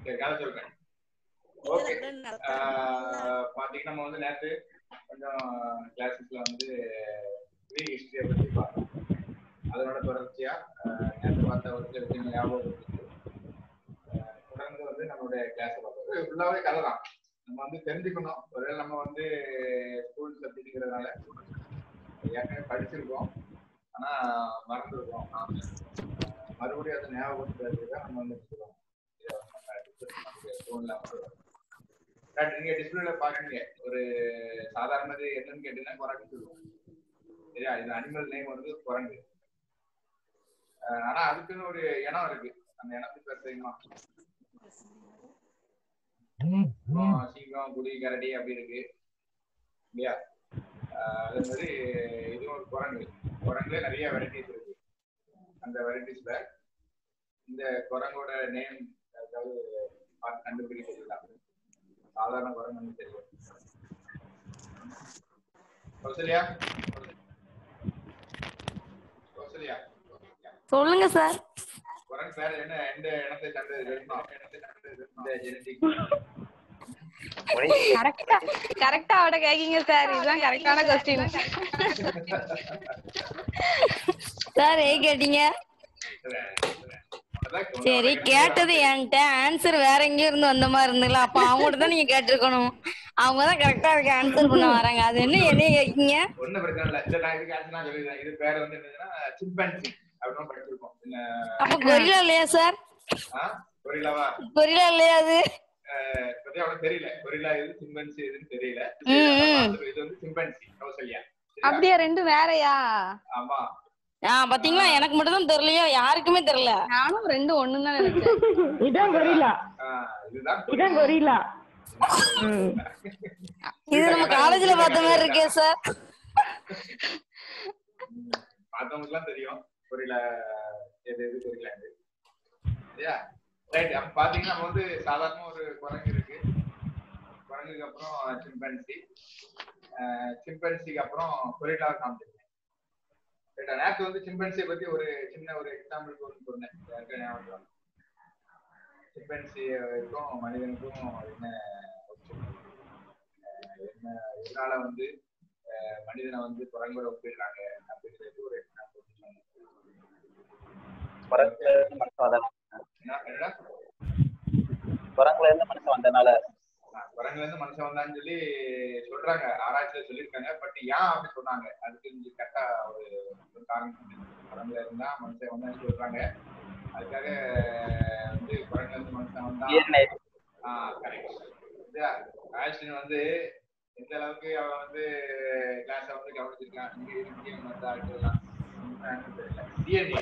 சரி கதை சொல்றேன் ஓகே பாத்தீங்கன்னா நம்ம வந்து நேத்து கொஞ்சம் கிளாஸஸ்ல வந்து ப்ரீ ஹிஸ்டரியை பத்தி பார்த்தோம் அதனோட தொடர்ச்சியா அஹ், நேத்து பார்த்த ஒரு சில விஷயங்கள் ஞாபகம் இருக்கு அஹ், தொடர்ந்து வந்து நம்மளுடைய கிளாஸ் பார்ப்போம் ஃபுல்லாவே கதை தான் நம்ம வந்து தெரிஞ்சுக்கணும் ஒருவேளை நம்ம வந்து ஸ்கூல் சப்ஜெக்ட்ங்கிறதுனால ஏற்கனவே படிச்சிருக்கோம் ஆனா மறந்துருக்கோம் மறுபடியும் அதை ஞாபகப்படுத்துறதுக்கு தான் நம்ம வந்து சொல்றோம் ஃபோன்ல பட் நீங்க டிஸ்பிளேல பாக்குறீங்க ஒரு சாதாரணது என்னன்னு கேட்டீங்கன்னா குரங்கு சொல்லுவோம் சரியா இது அனிமல் நேம் வந்து குரங்கு அஹ் ஆனா அதுக்குன்னு ஒரு இனம் இருக்கு அந்த இனத்துக்கு பேர் தெரியுமா இப்போ சிங்கம் குடி கரடி அப்படி இருக்கு இல்லையா அஹ் அதே மாதிரி இதுவும் ஒரு குரங்கு குரங்குல நிறைய வெரைட்டிஸ் இருக்கு அந்த வெரைட்டிஸ்ல இந்த குரங்கோட நேம் அதாவது பார்த்து கண்டுபிடிக்க தெரியல சாதாரண குரங்கு தெரியும் கௌசல்யா கௌசல்யா சொல்லுங்க சார் குரங்கு பேர் என்ன எந்த இனத்தை சார்ந்தது தெரியுமா இந்த ஜெனடிக் கரெக்டா கரெக்டா அவட கேக்கீங்க சார் இதுதான் கரெக்டான கொஸ்டின் சார் ஏ கேட்டீங்க சரி கேட்டது என்கிட்ட ஆன்சர் வேற எங்கேயும் இருந்து வந்த மாதிரி இருந்துல அப்ப அவங்ககிட்ட தான் நீங்க கேட்டிருக்கணும் அவங்க தான் கரெக்டா அதுக்கு ஆன்சர் பண்ண வராங்க அது என்ன என்னைய கேக்கீங்க ஒண்ணும் பிரச்சனை இல்ல இந்த நான் இதுக்கு ஆன்சர் நான் சொல்லிடுறேன் இது பேர் வந்து என்னதுன்னா சிம்பன்சி அப்படின்னு படிச்சிருக்கோம் இந்த அப்ப கொரிலா இல்லையா சார் கொரிலாவா கொரிலா இல்லையா அது பத்தி அவனுக்கு தெரியல கொரிலா எது சிம்பன்சி எதுன்னு தெரியல ம், ம். இது வந்து சிம்பன்சி கௌசல்யா அப்படியா ரெண்டும் வேறயா ஆமா ஆ பாத்தீங்களா எனக்கு மட்டும் தான் தெரியலையா யாருக்குமே தெரியல நானும் ரெண்டும் ஒண்ணுன்னு தான் நினைச்சேன் இதான் கொரில்லா ஆஹ் இதுதான் இதான் கொரில்லா இது நம்ம காலேஜ்ல பார்த்த மாதிரி இருக்கே சார் பார்த்தவங்களுக்கு எல்லாம் தெரியும் கொரிலா எது எது கொரிலாண்டு சரியா ரைட் அப்ப பாத்தீங்கன்னா நம்ம வந்து சாதாரண ஒரு குரங்கு இருக்கு குரங்குக்கு அப்புறம் சிம்பன்சி சிம்பன்சிக்கு அப்புறம் கொரிலா காமிச்சிருக்கேன் ரைட்டா நேற்று வந்து சிம்பன்சியை பத்தி ஒரு சின்ன ஒரு எக்ஸாம்பிளுக்கு ஒன்று சொன்னேன் யாருக்கா ஞாபகம் சிம்பன்சிக்கும் மனிதனுக்கும் என்ன ஒற்றுமை? அஹ் என்ன இதனால வந்து அஹ் மனிதனை வந்து குரங்கோட ஒப்பிடுறாங்க அப்படிங்கிறது ஒரு example சொன்னேன். குரங்குல இருந்து மனுஷன் வந்தனால என்ன- என்னடா? குரங்குல இருந்து மனுஷன் வந்தனால ஆஹ் குரங்குல இருந்து மனுஷன் வந்தான்னு சொல்லி சொல்றாங்க ஆராய்ச்சியில சொல்லியிருக்காங்க பட் ஏன் அப்படி சொன்னாங்க அதுக்கு இங்க கரெக்டா ஒரு ஒரு காரணம் இருக்கு. குரங்குல இருந்தா மனுஷன் வந்தான்னு சொல்றாங்க அதுக்காக வந்து குரங்குல இருந்து மனுஷன் வந்தா DNA கரெக்ட் ஆஸ்டின் வந்து எந்த அளவுக்கு அவன் வந்து கிளாஸ வந்து கவனிச்சிருக்கான் இங்க இருக்கு வந்து ஆட்கள்லாம் டிஎன்ஏ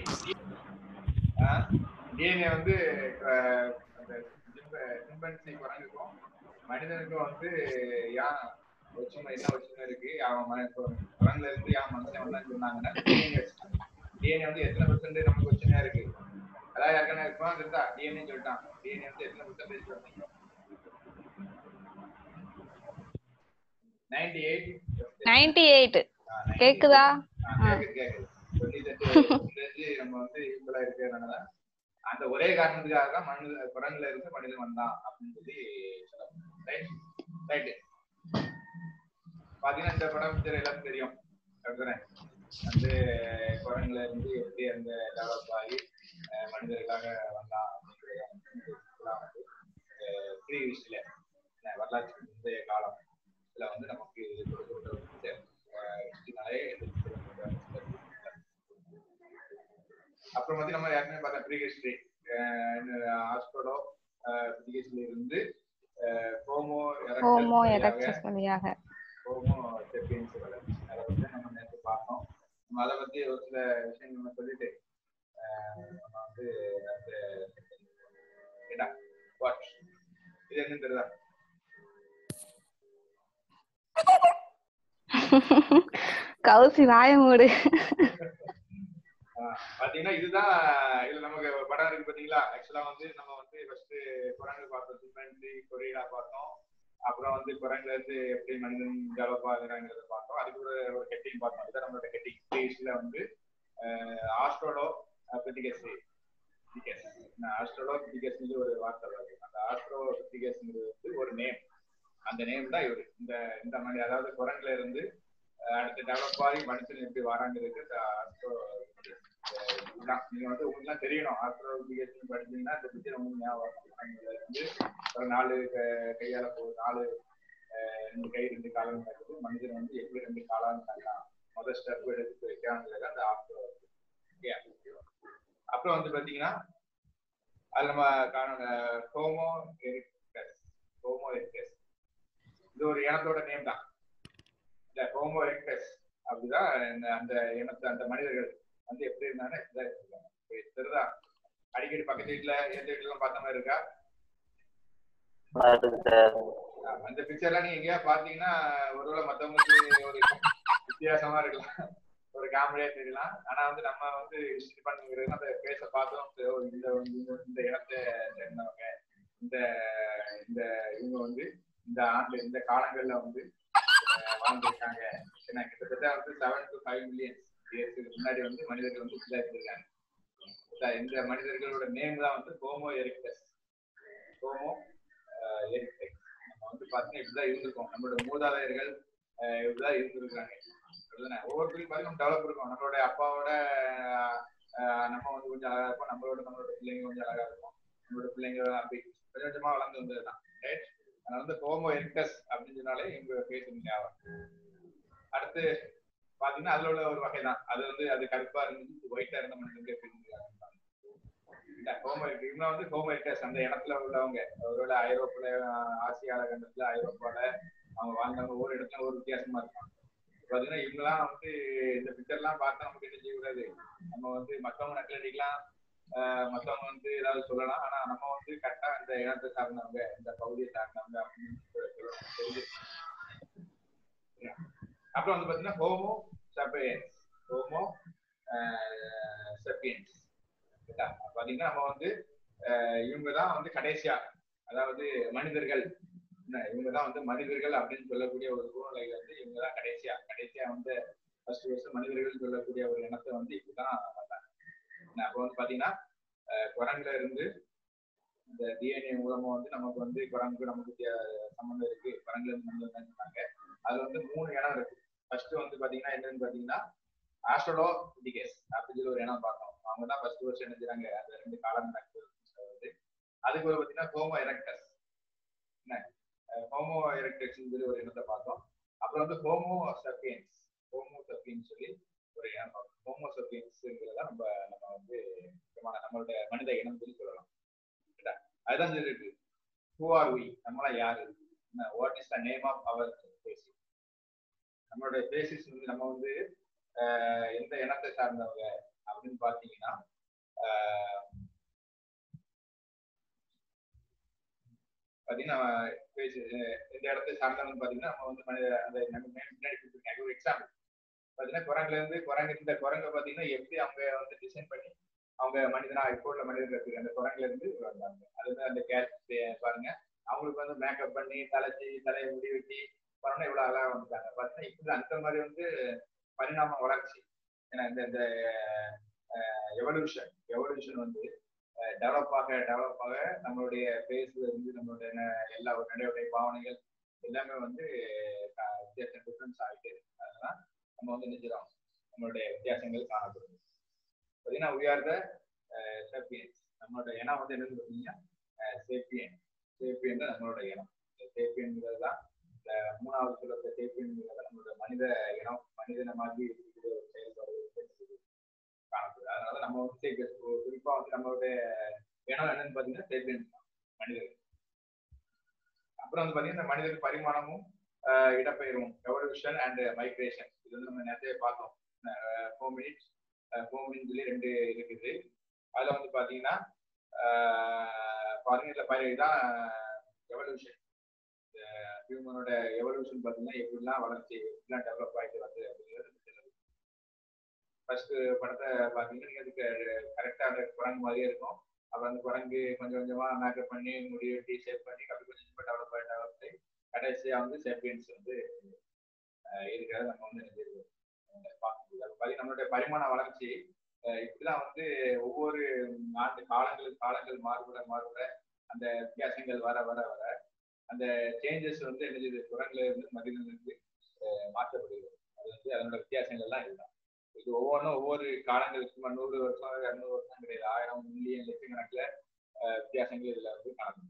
டிஎன்ஏ வந்து அஹ், அந்த சிம்பன்சி குரங்குக்கும் மனிதனுக்கும் வந்து ஏன் ஒற்றுமை என்ன ஒற்றுமை இருக்கு அவன் மன இப்போ குரங்குல இருந்து ஏன் மனுஷன் வந்தான்னு சொன்னாங்கன்னா டிஎன்ஏ டிஎன்ஏ வந்து எத்தனை பெர்சன்ட் நமக்கு ஒற்றுமையா இருக்கு அதாவது யாருக்கான இருக்கும் இருந்தா டிஎன்ஏ சொல்லிட்டான் டிஎன்ஏ வந்து எத்தனை பெர்சன்டேஜ் சொன்னீங்க நைன்டி எயிட் நைன்டி எயிட் கேக்குதா கேக்குது கேக்குது தொண்ணூத்தெட்டு percentage நம்ம வந்து ஈக்குவலா இருக்கிறதுனால அந்த ஒரே காரணத்துக்காக தான் மனித குரங்குல இருந்து மனிதன் வந்தான் அப்படின்னு சொல்லி ரைட் ரைட் பாத்தீங்கன்னா இந்த படம் picture எல்லாருக்கும் தெரியும் அப்படிதானே வந்து குரங்குல இருந்து எப்படி அந்த டெவலப் ஆகி அஹ், மனிதர்களுக்காக வந்தான் அப்படிங்கிறத வந்து full ஆ வந்து ப்ரீ ஹிஸ்டரியில வரலாற்று முந்தைய காலம் இதுல வந்து நமக்கு இது கொடுக்கப்பட்ட ஹிஸ்டரினாலே அப்புறம் வந்து நம்ம ஏற்கனவே பார்த்த ப்ரீ ஹிஸ்டரி ஆஸ்ட்ரோடோ பிடிஎஸ்ல இருந்து ஹோமோ ஹோமோ எரக்டஸ் வழியாக ஹோமோ செப்பியன்ஸ் வளர்ச்சி அதை பத்தி நம்ம நேற்று பார்த்தோம் நம்ம அதை பத்தி ஒரு சில விஷயங்கள் நம்ம சொல்லிட்டு அஹ், நம்ம வந்து அந்த என்ன வாட் இது என்னன்னு தெரியுதா கௌசி வாய மூடு ஆஹ் பாத்தீங்கன்னா இதுதான் இதுல நமக்கு ஒரு படம் இருக்கு பாத்தீங்களா ஆக்சுவலா வந்து நம்ம வந்து ஃபர்ஸ்ட் குரங்கு பார்த்தோம் சிம்பன்சி கொரிலா பார்த்தோம் அப்புறம் வந்து குரங்குல இருந்து எப்படி மனிதன் டெவலப் ஆகுறாங்கிறத பார்த்தோம் அதுக்கு ஒரு ஒரு ஹெட்டிங் பார்த்தோம் இதுதான் நம்மளோட ஹெட்டிங் பேஜ்ல வந்து ஆஸ்ட்ரோலோ பிடிகஸ் ஆஸ்ட்ரோலோ பிடிகஸ் ஒரு வார்த்தை வருது அந்த ஆஸ்ட்ரோபிகேஸ்ங்கிறது வந்து ஒரு நேம் அந்த நேம் தான் இவரு இந்த இந்த மாதிரி அதாவது குரங்குல இருந்து அஹ், அடுத்து டெவலப் ஆகி மனுஷன் எப்படி வராங்கிறது இந்த ஆஸ்ட்ரோ இதுதான் நீங்க வந்து உங்களுக்கு தெரியணும் ஆஸ்ட்ரோபிகேஷன் படிச்சீங்கன்னா இந்த பிக்சர் உங்களுக்கு ஞாபகம் வரும். அதுல வந்து ஒரு நாலு க- கையால போகுது நாலு அஹ், ரெண்டு கை ரெண்டு காலம் நடக்குது மனிதன் வந்து எப்படி ரெண்டு காலம் நடக்கலாம் முதல் ஸ்டெப் எடுத்து வைக்கிறாங்கிறது அந்த ஆஸ்ட்ரோ அப்புறம் வந்து பாத்தீங்கன்னா அது நம்ம காண ஹோமோ எரிக்டஸ் ஹோமோ எரிக்டஸ் இது ஒரு இனத்தோட நேம் தான் இந்த ஹோமோ எரிக்டஸ் அப்படிதான் இந்த அந்த இனத்து அந்த மனிதர்கள் வந்து எப்படி இருந்தாங்க இதான் இருக்காங்க. இப்ப தெரியுதா அடிக்கடி பக்கத்து வீட்டுல எந்த வீட்டுல எல்லாம் பார்த்த மாதிரி இருக்கா வருது சார் ஆஹ் அந்த பிக்சர்லாம் நீங்க எங்கேயா பாத்தீங்கன்னா ஒருவேளை மத்தவங்களுக்கு ஒரு வித்தியாசமா இருக்கலாம் ஒரு காமெடியா தெரியலாம் ஆனா வந்து நம்ம வந்து ஹிஸ்டரி பண்ணுங்கிறது அந்த பேச பார்த்தோம் சரி, ஓ, இந்த இந்த- இந்த இடத்தை சேர்ந்தவங்க இந்த இந்த இவங்க வந்து இந்த ஆண்டு இந்த காலங்கள்ல வந்து அஹ், வாழ்ந்திருக்காங்க ஏன்னா கிட்டத்தட்ட வந்து செவன் டு ஃபைவ் மில்லியன் இயர்ஸ்க்கு முன்னாடி வந்து மனிதர்கள் வந்து இதா இருந்திருக்காங்க இந்த- இந்த மனிதர்களோட நேம் தான் வந்து ஹோமோ எரிக்டஸ் ஹோமோ எரிக்டஸ் நம்ம வந்து பார்த்தீங்கன்னா இப்படிதான் இருந்திருக்கோம் நம்மளோட மூதாதையர்கள் அஹ், இப்படிதான் இருந்திருக்காங்க அப்படிதானே ஒவ்வொருத்தருக்கும் பார்த்தீங்கன்னா டெவலப் இருக்கும் நம்மளோட அப்பாவோட அஹ், நம்ம வந்து கொஞ்சம் அழகா இருப்போம் நம்மளோட நம்மளோட பிள்ளைங்க கொஞ்சம் அழகா இருக்கும் நம்மளோட பிள்ளைங்க அப்படி கொஞ்சம் கொஞ்சமா வளர்ந்து வந்ததுதான் ரைட் அதனால வந்து ஹோமோ எரிக்டஸ் அப்படின்னு சொன்னாலே எங்க பேச ஞாபகம் அடுத்து பாத்தீங்கன்னா அதுல உள்ள ஒரு வகை தான் அது வந்து அது கருப்பா இருந்துச்சு ஒயிட்டா இருந்த மனுஷங்க எப்படி இருந்திருக்காங்க ஹோமோ இவங்க வந்து ஹோமோ எரிக்டஸ் அந்த இடத்துல உள்ளவங்க ஒருவேளை ஐரோப்பால ஆஹ், ஆசியால கண்டத்துல ஐரோப்பால அவங்க வாழ்ந்தவங்க ஒரு இடத்துல ஒரு வித்தியாசமா இருப்பாங்க பாத்தீங்கன்னா இவங்கெல்லாம் வந்து இந்த பிக்சர் எல்லாம் பார்த்தா நமக்கு என்ன செய்யக்கூடாது நம்ம வந்து மத்தவங்க நக்கல் அடிக்கலாம் ஆஹ் மத்தவங்க வந்து ஏதாவது சொல்லலாம் ஆனா நம்ம வந்து கரெக்டா இந்த இனத்தை சார்ந்தவங்க இந்த பகுதியை சார்ந்தவங்க அப்படின்னு சொல்லணும் தெரிஞ்சு அப்புறம் வந்து பாத்தீங்கன்னா ஹோமோ சப்பியன்ஸ் ஹோமோ சப்பியன்ஸ் பாத்தீங்கன்னா நம்ம வந்து இவங்க தான் வந்து கடைசியா அதாவது மனிதர்கள் என்ன, இவங்க தான் வந்து மனிதர்கள் அப்படின்னு சொல்லக்கூடிய ஒரு சூழ்நிலையில வந்து இவங்க தான் கடைசியா கடைசியா வந்து ஃபர்ஸ்ட் ஃபர்ஸ்ட் மனிதர்கள் சொல்லக்கூடிய ஒரு இனத்தை வந்து இப்படிதான் வந்தாங்க என்ன, அப்போ வந்து பாத்தீங்கன்னா அஹ், குரங்குல இருந்து இந்த டிஎன்ஏ மூலமா வந்து நமக்கு வந்து குரங்கு நமக்கு வித்தியா- சம்மந்தம் இருக்கு குரங்குல இருந்து மனிதர்கள் சொன்னாங்க அதுல வந்து மூணு இனம் இருக்கு ஃபர்ஸ்ட் வந்து பாத்தீங்கன்னா என்னன்னு பாத்தீங்கன்னா ஆஸ்ட்ரலோ டிகேஸ் அப்படின்னு சொல்லி ஒரு இனம் பார்த்தோம் அவங்க தான் ஃபர்ஸ்ட் வருஷம் என்ன செய்றாங்க அந்த ரெண்டு காலம் நடக்குது அதுக்கு ஒரு பாத்தீங்கன்னா ஹோமோ எரக்டஸ் என்ன ஹோமோ எரக்டஸ் சொல்லி ஒரு இனத்தை பார்த்தோம் அப்புறம் வந்து ஹோமோ சப்பியன்ஸ் ஹோமோ சப்பியன்ஸ் சொல்லி ஒரு இனம் பார்த்தோம் ஹோமோ சப்பியன்ஸ்ங்கிறத நம்ம நம்ம வந்து முக்கியமான நம்மளோட மனித இனம் சொல்லி சொல்லலாம் சரிங்களா? அதுதான் சொல்லிட்டு ஹூ ஆர் வி நம்மளாம் யாரு what is the name of our species நம்மளோட பேசிஸ் வந்து நம்ம வந்து ஆஹ், எந்த இனத்தை சார்ந்தவங்க அப்படின்னு பார்த்தீங்கன்னா ஆஹ், பாத்தீங்கன்னா பேசி இந்த இடத்தை சார்ந்தவங்க பாத்தீங்கன்னா நம்ம வந்து மனித அந்த நம்ம மே- முன்னாடி கொடுத்துருக்காங்க ஒரு எக்ஸாம்பிள் பாத்தீங்கன்னா குரங்குல இருந்து குரங்கு இந்த குரங்கை பாத்தீங்கன்னா எப்படி அவங்க வந்து டிசைன் பண்ணி அவங்க மனிதனா இப்போ உள்ள மனிதர்களுக்கு அந்த குரங்குல இருந்து வந்தாங்க அது வந்து அந்த கேட் பாருங்க அவங்களுக்கு வந்து மேக்கப் பண்ணி தலைச்சி தலையை முடி வெட்டி பண்ணணும் இவ்வளவு அழகா வந்துட்டாங்க பாத்தீங்கன்னா இப்படி அந்த மாதிரி வந்து பரிணாம வளர்ச்சி ஏன்னா இந்த இந்த எவல்யூஷன் எவல்யூஷன் வந்து டெவலப் ஆக டெவலப் ஆக நம்மளுடைய பேஸ்ல இருந்து நம்மளுடைய ந- எல்லா ஒரு நடைமுறை பாவனைகள் எல்லாமே வந்து க- வித்தியாசம் டிஃபரன்ஸ் ஆகிட்டே இருக்கு அதெல்லாம் நம்ம வந்து நினைச்சிடும் நம்மளுடைய வித்தியாசங்கள் காணப்படுது பார்த்தீங்கன்னா we are the சேப்பியன்ஸ் நம்மளோட இனம் வந்து என்னன்னு பார்த்தீங்கன்னா சேப்பியன் சேப்பியன் தான் நம்மளோட இனம் சேப்பியன்ங்கிறது தான் இந்த மூணாவது சொல்லக்கூடிய சேப்பியன்ங்கிறது நம்மளோட மனித இனம் மனிதனை மாதிரி இருக்கக்கூடிய ஒரு செயல்பாடு இருக்குது. காணப்படுது அதனால நம்ம வந்து சேப்பியன் குறிப்பா வந்து நம்மளுடைய இனம் என்னன்னு பார்த்தீங்கன்னா சேப்பியன்ஸ் தான் மனிதர்கள் அப்புறம் வந்து பார்த்தீங்கன்னா இந்த மனிதர் பரிமாணமும் ஆஹ் இடப்பெயர்வும் எவல்யூஷன் அண்ட் மைக்ரேஷன் இது வந்து நம்ம நிறைய பார்த்தோம் ஃபோர் மினிட்ஸ் ஃபோர் மினிட்ஸ் சொல்லி ரெண்டு இருக்குது அதுல வந்து பாத்தீங்கன்னா ஆஹ் பாருங்க இதுல பய இதான் எவல்யூஷன் ஹியூமனோட எவல்யூஷன் பாத்தீங்கன்னா எப்படிலாம் வளர்ச்சி எப்படிலாம் டெவலப் ஆயிட்டு வருது அப்படிங்கிறது ஃபர்ஸ்ட் படத்தை பாத்தீங்கன்னா நீங்க அதுக்கு கரெக்டா அந்த குரங்கு மாதிரியே இருக்கும் அப்புறம் அந்த குரங்கு கொஞ்சம் கொஞ்சமா மேக்கப் பண்ணி முடி வெட்டி ஷேப் பண்ணி அப்படி கொஞ்சம் கொஞ்சமா டெவலப் ஆகி டெவலப் ஆகி கடைசியா வந்து சேப்பியன்ஸ் வந்து ஆஹ் இருக்கிறத நம்ம வந்து நினைச்சிருக்கோம் பார்க்க முடியாது அது மாதிரி நம்மளுடைய பரிமாண வளர்ச்சி அஹ் இப்படிதான் வந்து ஒவ்வொரு ஆண்டு காலங்களுக்கு காலங்கள் மாறுபட மாறுபட அந்த வித்தியாசங்கள் வர வர வர அந்த சேஞ்சஸ் வந்து என்ன செய்யுது குரங்குல இருந்து மனிதனுக்கு அஹ், மாற்றப்படுகிறது அது வந்து அதனோட வித்தியாசங்கள் எல்லாம் இதுதான் இது ஒவ்வொன்றும் ஒவ்வொரு காலங்களுக்கு சும்மா நூறு வருஷம் இரநூறு வருஷம் கிடையாது ஆயிரம் மில்லியன் லட்சக்கணக்கில் அஹ், வித்தியாசங்கள் இதுல வந்து காணப்படும்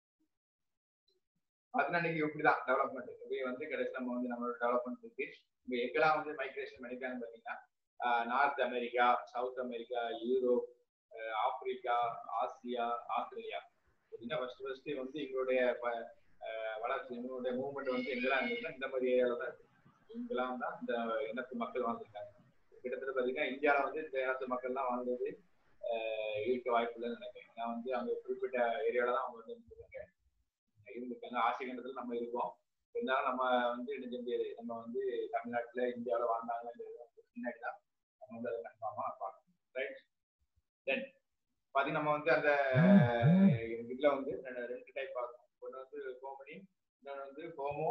அதுனா நீங்க இப்படிதான் டெவலப்மெண்ட் இப்படியே வந்து கடைசி நம்ம வந்து நம்மளோட டெவலப்மெண்ட் இருக்கு இப்போ எங்கெல்லாம் வந்து மைக்ரேஷன் பண்ணிருக்காங்க பாத்தீங்கன்னா North America South America Europe ah Africa Asia Australia அப்படின்னா ஃபர்ஸ்ட் ஃபர்ஸ்ட் வந்து எங்களுடைய ப- அஹ் வளர்ச்சி எங்களுடைய மூவ்மெண்ட் வந்து எங்கெல்லாம் இருந்ததுன்னா இந்த மாதிரி ஏரியால தான் இருக்கு இங்கெல்லாம் தான் இந்த இனத்து மக்கள் வாழ்ந்துருக்காங்க கிட்டத்தட்ட பாத்தீங்கன்னா இந்தியாவில வந்து இந்த இனத்து மக்கள்லாம் வாழ்ந்தது அஹ் இருக்க வாய்ப்பு இல்லைன்னு நினைக்கிறேன் ஏன்னா வந்து அவங்க குறிப்பிட்ட ஏரியால தான் அவங்க வந்து இருந்திருக்காங்க இருந்திருக்காங்க ஆசிய கண்டத்துல நம்ம இருக்கோம் இருந்தாலும் நம்ம வந்து என்ன செய்ய முடியாது நம்ம வந்து தமிழ்நாட்டுல இந்தியாவில வாழ்ந்தாங்க முன்னாடி தான் நம்ம வந்து அதை கன்ஃபார்மா பார்க்கணும் ரைட் தென் பாத்தீங்கன்னா நம்ம வந்து அந்த இதுல வந்து ரெண்டு- ரெண்டு டைப் பார்க்கணும் ஒன்று வந்து கோமனி இன்னொன்று வந்து ஹோமோ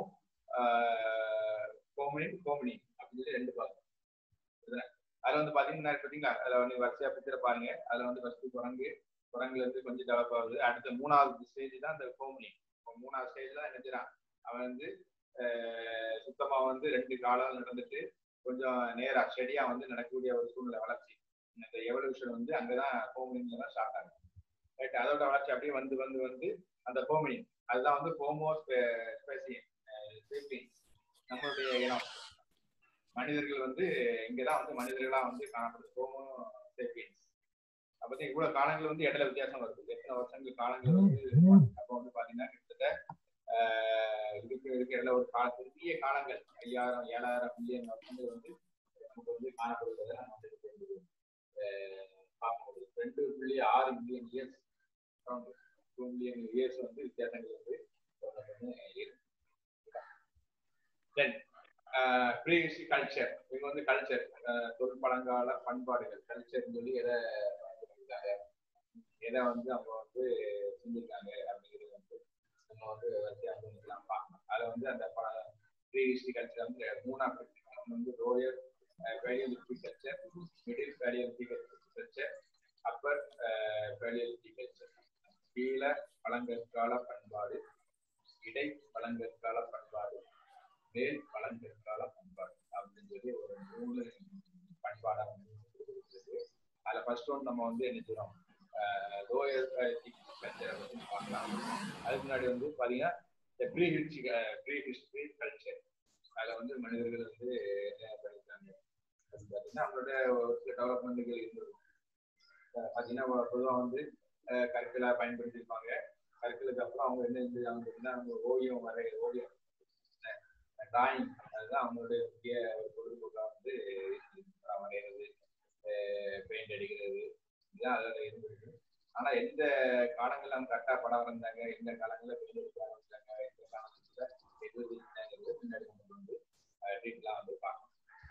கோமனி கோமனி அப்படின்னு சொல்லி ரெண்டு பார்க்கணும் சரிதானே? அதுல வந்து பாத்தீங்கன்னா பாத்தீங்களா அதுல வந்து வரிசையா பிக்சரை பாருங்க அதுல வந்து ஃபர்ஸ்ட் குரங்கு குரங்குல இருந்து கொஞ்சம் டெவலப் ஆகுது அடுத்த மூணாவது ஸ்டேஜ் தான் அந்த கோமனி இப்போ மூணாவது ஸ்டேஜ் தான் என்ன செய்றான் அவன் வந்து அஹ், சுத்தமா வந்து ரெண்டு காலம் நடந்துட்டு கொஞ்சம் நேரா ஸ்டெடியா வந்து நடக்கக்கூடிய ஒரு சூழ்நிலை வளர்ச்சி இந்த எவல்யூஷன் வந்து அங்கதான் ஹோமினிங்ல தான் ஸ்டார்ட் ஆகும் ரைட் அதோட வளர்ச்சி அப்படியே வந்து வந்து வந்து அந்த ஹோமினிங் அதுதான் வந்து ஹோமோ ஸ்பேசியன் நம்மளுடைய இனம் மனிதர்கள் வந்து இங்கதான் வந்து மனிதர்களா வந்து காணப்படுது ஹோமோ சேப்பியன்ஸ் அப்ப இவ்வளவு காலங்கள் வந்து இடையில வித்தியாசம் வருது எத்தனை வருஷங்கள் காலங்கள் வந்து அப்ப வந்து பாத்தீங்கன்னா கிட்டத்தட்ட ஆஹ் இதுக்கு இதுக்கு இடையில ஒரு கால பெரிய காலங்கள் ஐயாயிரம் ஏழாயிரம் மில்லியன் வருஷங்கள் வந்து நமக்கு வந்து காணப்படுவதை நம்ம வந்து இதுக்கு வந்து, ஆஹ் பார்க்க முடியும் ரெண்டு புள்ளி ஆறு million years two million years வந்து வித்தியாசங்கள் வந்து இருக்கு தென் ப்ரீஹிஸ்டரி கல்ச்சர் இவங்க வந்து கல்ச்சர் தொல்பழங்கால பண்பாடுகள் கல்ச்சர்னு சொல்லி எதை பண்ணியிருக்காங்க எதை வந்து அவங்க வந்து செஞ்சிருக்காங்க அப்படிங்கிறது வந்து நம்ம வந்து வச்சு அப்படிங்கலாம் பார்க்கணும் அதில் வந்து அந்த ப்ரீஹிஸ்டரி கல்ச்சர் வந்து மூணா பிரிச்சிருக்காங்க ஒன்று வந்து lower palaeolithic culture middle palaeolithic culture upper palaeolithic culture கீழ பழங்கற்கால பண்பாடு இடை பழங்கற்கால பண்பாடு மேல் பழங்கற்கால பண்பாடு அப்படின்னு சொல்லி ஒரு மூணு பண்பாடா வந்து இருக்குது அதுல ஃபர்ஸ்ட் ஒன் நம்ம வந்து என்ன செய்யறோம் லோயர் கல்ச்சரை பத்தி பார்க்கலாம் அதுக்கு முன்னாடி வந்து பாத்தீங்கன்னா இந்த pre history pre history culture அதுல வந்து மனிதர்கள் வந்து என்ன பண்ணியிருக்காங்க அப்படின்னு பாத்தீங்கன்னா அவங்களோட ஒரு சில டெவலப்மெண்ட்டுகள் இருந்தது அஹ் பாத்தீங்கன்னா பொதுவாக வந்து கற்களை பயன்படுத்தியிருப்பாங்க கற்களுக்கு அப்புறம் அவங்க என்ன செஞ்சாங்க அப்படின்னா அவங்க ஓவியம் வரை ஓவியம் டிராயிங் அதுதான் அவங்களுடைய முக்கிய ஒரு பொழுதுபோக்காக வந்து இருந்தது. படம் வரைகிறது பெயிண்ட் அடிக்கிறது இதுதான் அதோட இருந்திருக்கு ஆனா எந்த காலங்கள்ல அவங்க கரெக்டா படம் வரைஞ்சாங்க எந்த காலங்கள்ல பெயிண்ட் அடிக்க ஆரம்பிச்சாங்க எந்த காலங்கள்ல எது செஞ்சாங்கிறது பின்னாடி நம்ம வந்து டீட்டெயிலாக வந்து பார்க்கணும்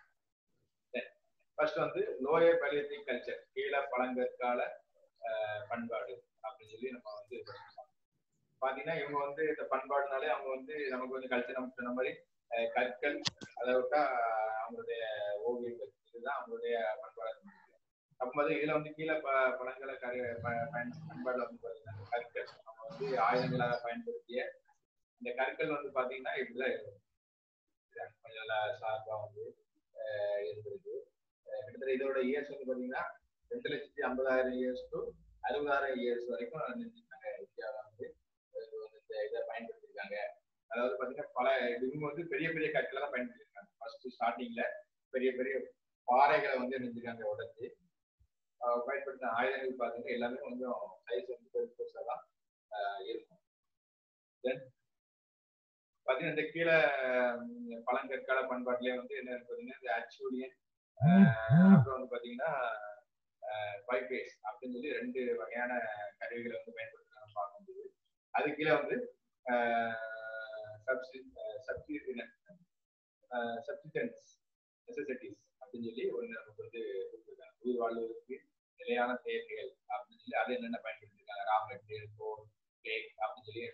ஃபர்ஸ்ட் வந்து லோயர் பலியத்திக் கல்ச்சர் கீழ பழங்கற்கால அஹ், பண்பாடு அப்படின்னு சொல்லி நம்ம வந்து பார்க்கணும். பாத்தீங்கன்னா இவங்க வந்து இந்த பண்பாடுனாலே அவங்க வந்து நமக்கு வந்து கல்ச்சர் நம்ம சொன்ன மாதிரி அஹ், கற்கள் அதை விட்டா அஹ், அவங்களுடைய ஓவியங்கள் இதுதான் அவங்களுடைய பண்பாடு அப்போ வந்து இதுல வந்து கீழே ப பழங்களை கரு ப- பயன் பண்பாடுல வந்து பாத்தீங்கன்னா கற்கள் நம்ம வந்து ஆயுதங்களாக பயன்படுத்திய இந்த கற்கள் வந்து பாத்தீங்கன்னா இப்படிதான் இருக்கும் இதுதான் கொஞ்சம் நல்லா ஷார்ப்பா வந்து அஹ், இருந்திருக்கு அஹ், கிட்டத்தட்ட இதோட இயர்ஸ் வந்து பாத்தீங்கன்னா ரெண்டு லட்சத்தி ஐம்பதாயிரம் இயர்ஸ் டு அறுபதாயிரம் இயர்ஸ் வரைக்கும் நினைச்சிருக்காங்க இந்தியாவில் வந்து அஹ், வந்து இந்த இதை பயன்படுத்தியிருக்காங்க அதாவது பாத்தீங்கன்னா பல இவங்க வந்து பெரிய பெரிய கற்களை தான் பயன்படுத்தியிருக்காங்க ஃபர்ஸ்ட் ஸ்டார்டிங்ல பெரிய பெரிய பாறைகளை வந்து நினைச்சிருக்காங்க உடச்சி ஆஹ் பயன்படுத்தின ஆயுதங்கள் பாத்தீங்கன்னா எல்லாமே கொஞ்சம் சைஸ் வந்து பெருசு பெருசா தான் ஆஹ் இருக்கும் தென் பாத்தீங்கன்னா இந்த கீழே உம், பழங்கற்கால பண்பாட்டிலே வந்து என்ன இருக்கு பாத்தீங்கன்னா இந்த அச்சூரியன் அப்புறம் வந்து பாத்தீங்கன்னா பைபேஸ் அப்படின்னு சொல்லி ரெண்டு வகையான கருவிகளை வந்து பயன்படுத்துறாங்க பார்க்க முடியுது அது கீழே வந்து சப்சிடன்ஸ் நெசசிட்டிஸ் அப்படின்னு சொல்லி ஒன்று நமக்கு வந்து கொடுத்துருக்காங்க உயிர் வாழ்வதற்கு நிலையான தேவைகள் அப்படின்னு சொல்லி அது என்னென்ன பயன்படுத்திருக்காங்க ரா மெட்டீரியல் போர் கேக் அப்படின்னு சொல்லி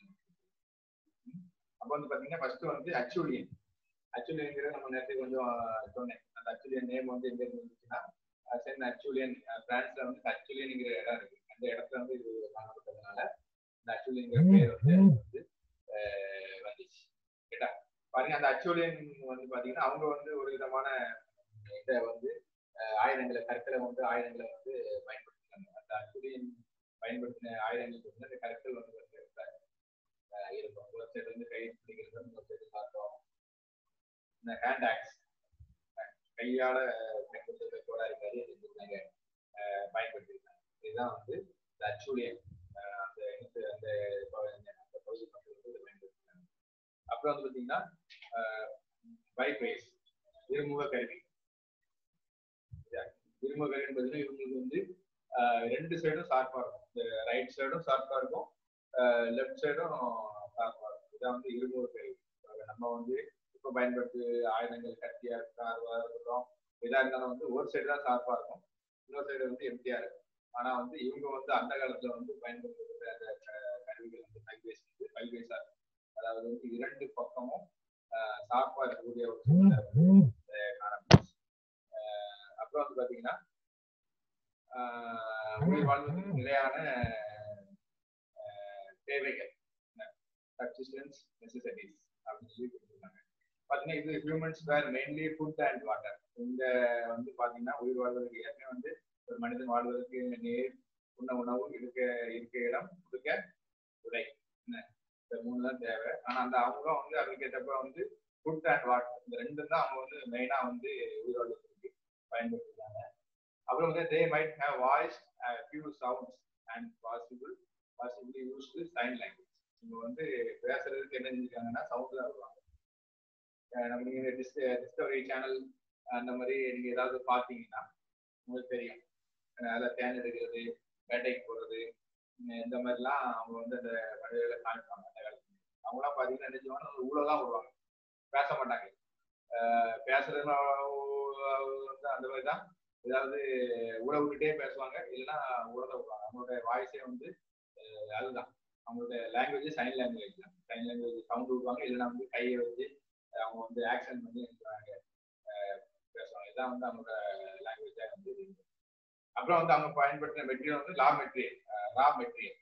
அப்போ வந்து பாத்தீங்கன்னா ஃபர்ஸ்ட் வந்து அச்சுலியன் அச்சுலியன்ங்கிறது நம்ம நேரத்துக்கு கொஞ்சம் சொன்னேன் அந்த அச்சுலியன் நேம் வந்து எங்க இருந்து வந்துச்சுன்னா சென் அச்சுலியன் பிரான்ஸ்ல வந்து அச்சுலியன்ங்கிற இடம் இருக்கு அந்த இடத்துல வந்து இது காணப்பட்டதுனால இந்த அச்சுலிங்கிற பேர் வந்து வந்து அஹ், வந்துச்சு கேட்டா பாருங்க அந்த அச்சுலியன் வந்து பாத்தீங்கன்னா அவங்க வந்து ஒரு விதமான இதை வந்து அஹ், ஆயுதங்களை கற்களை வந்து ஆயுதங்களை வந்து பயன்படுத்தினாங்க அந்த அச்சுலியன் பயன்படுத்தின ஆயுதங்களுக்கு வந்து அந்த கற்கள் வந்து வந்து அஹ், இருக்கும் ஒரு சைடு வந்து கை பிடிக்கிறது ஒரு சைடு பார்த்தோம் இந்த ஹேண்ட் ஆக்ஸ் கையால பயன்படுத்துகிற கோடாரி மாதிரி செஞ்சிருந்தாங்க அஹ், பயன்படுத்தியிருக்காங்க இதுதான் வந்து இந்த அச்சுலியன் அஹ், அந்த இது அந்த பகுதி- அந்த பகுதி மக்கள் வந்து இதை பயன்படுத்தினாங்க அப்புறம் வந்து பார்த்தீங்கன்னா பைபேஸ் இருமுக கருவி சரியா? இருமுக கருவி பார்த்தீங்கன்னா இவங்களுக்கு வந்து அஹ், ரெண்டு சைடும் ஷார்ப்பா இருக்கும் இந்த ரைட் சைடும் ஷார்ப்பா இருக்கும் லெஃப்ட் சைடும் ஷார்ப்பா இருக்கும் இதான் வந்து இருமுக கருவி அஹ் நம்ம வந்து இப்போ பயன்படுத்தி ஆயுதங்கள் கத்தியா இருக்கட்டும் அதுவா இருக்கட்டும் எதா இருந்தாலும் வந்து ஒரு சைடு தான் ஷார்ப்பா இருக்கும் இன்னொரு சைடு வந்து எம்டியா இருக்கும் ஆனா வந்து இவங்க வந்து அந்த காலத்துல வந்து பயன்படுத்தக்கூடிய அந்த க- கருவிகள் வந்து பைபேஸ் வந்து பைபேஸா இருக்கும் அதாவது வந்து இரண்டு பக்கமும் ஷார்ப்பா இருக்கக்கூடிய ஒரு சூழ்நிலை வந்து அஹ் காணப்படுச்சு அஹ் அப்புறம் வந்து பாத்தீங்கன்னா ஆஹ் உயிர் வாழ்வதற்கு நிலையான அஹ், தேவைகள் சப்சிஸ்டன்ஸ் நெசசிட்டிஸ் அப்படின்னு சொல்லி கொடுத்துருக்காங்க பாத்தீங்கன்னா இது humans where mainly food and water இந்த வந்து பாத்தீங்கன்னா உயிர் வாழ்வதற்கு ஏற்கனவே வந்து ஒரு மனிதன் வாழ்வதற்கு நீர் உண்ண உணவு இருக்க இருக்க இடம் கொடுக்க உடை என்ன இந்த மூணு தான் தேவை ஆனா அந்த அவங்க வந்து அதுக்கு ஏற்றப்ப வந்து ஃபுட் அண்ட் வாட்டர் இந்த ரெண்டும் தான் அவங்க வந்து மெயினா வந்து உயிர் வாழ்வதற்கு பயன்படுத்துறாங்க அப்புறம் வந்து they might have voice few sounds and possible possibly use to sign language இவங்க வந்து பேசுறதுக்கு என்ன செஞ்சிருக்காங்கன்னா சவுண்ட் தான் வருவாங்க அஹ் நம்ம நீங்க டிஸ் டிஸ்கவரி சேனல் அந்த மாதிரி நீங்க ஏதாவது பார்த்தீங்கன்னா உங்களுக்கு தெரியும் அஹ் அதில் தேன் எடுக்கிறது வேட்டைக்கு போறது உம் இந்த மாதிரிலாம் அவங்க வந்து அந்த மனிதர்களை காமிப்பாங்க அந்த காலத்துல அவங்களாம் பார்த்தீங்கன்னா என்ன செய்வாங்க ஒரு ஊழல் தான் விடுவாங்க பேச மாட்டாங்க அஹ் பேசுறது வந்து அந்த மாதிரி தான் ஏதாவது ஊழ விட்டுட்டே பேசுவாங்க இல்லைன்னா ஊழல விடுவாங்க அவங்களோட வாய்ஸே வந்து அஹ் அதுதான் அவங்களோட லாங்குவேஜ் சைன் லாங்குவேஜ் தான் சைன் லாங்குவேஜ் சவுண்ட் விடுவாங்க இல்லைன்னா வந்து கையை வச்சு அஹ் அவங்க வந்து ஆக்ஷன் பண்ணி எழுதுவாங்க பேசுவாங்க இதான் வந்து அவங்களோட லாங்குவேஜாக வந்து இருக்கு. அப்புறம் வந்து அவங்க பயன்படுத்தின மெட்டீரியல் வந்து லா material raw material